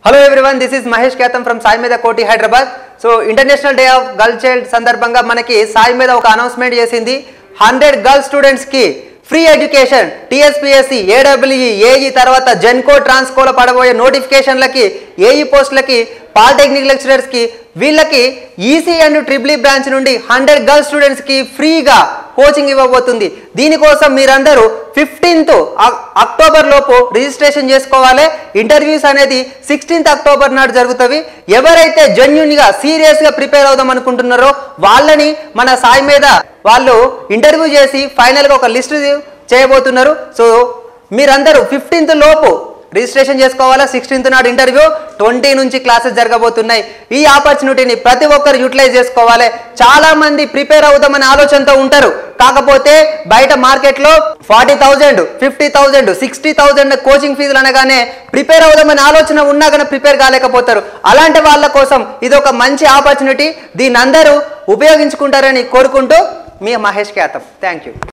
hello everyone this is Mahesh Ketham from Sai Meda Koti Hyderabad so international day of girl child సందర్భంగా మనకి సాయి మీద ఒక announcement చేసింది హండ్రెడ్ గర్ల్ స్టూడెంట్స్కి free education TSPSC AWE AE తర్వాత జెన్కో ట్రాన్స్కోలో పడబోయే నోటిఫికేషన్లకి ఏఈ పోస్టులకి పాలిటెక్నిక్ లెక్చరర్స్కి వీళ్ళకి ఈసీ అండ్ ట్రిపుల్ బ్రాంచ్ నుండి హండ్రెడ్ గర్ల్ స్టూడెంట్స్కి ఫ్రీగా కోచింగ్ ఇవ్వబోతుంది దీనికోసం మీరందరూ ఫిఫ్టీన్త్ అక్టోబర్ లోపు రిజిస్ట్రేషన్ చేసుకోవాలి ఇంటర్వ్యూస్ అనేది సిక్స్టీన్త్ అక్టోబర్ నాడు జరుగుతాయి ఎవరైతే జెన్యున్గా సీరియస్గా ప్రిపేర్ అవుదాం అనుకుంటున్నారో వాళ్ళని మన సాయి మీద వాళ్ళు ఇంటర్వ్యూ చేసి ఫైనల్గా ఒక లిస్ట్ చేయబోతున్నారు సో మీరందరూ ఫిఫ్టీన్త్ లోపు రిజిస్ట్రేషన్ చేసుకోవాలా సిక్స్టీన్త్ నాడు ఇంటర్వ్యూ ట్వంటీ నుంచి క్లాసెస్ జరగబోతున్నాయి ఈ ఆపర్చునిటీని ప్రతి ఒక్కరు యూటిలైజ్ చేసుకోవాలి చాలా మంది ప్రిపేర్ అవుదామనే ఆలోచనతో ఉంటారు కాకపోతే బయట మార్కెట్లో forty thousand fifty thousand sixty thousand coaching ఫీజులు అనగానే ప్రిపేర్ అవుదామనే ఆలోచన ఉన్నా కానీ ప్రిపేర్ కాలేకపోతారు అలాంటి వాళ్ళ కోసం ఇది ఒక మంచి ఆపర్చునిటీ దీన్ని అందరూ ఉపయోగించుకుంటారని కోరుకుంటూ మీ మహేష్ ఖ్యాతం థ్యాంక్ యూ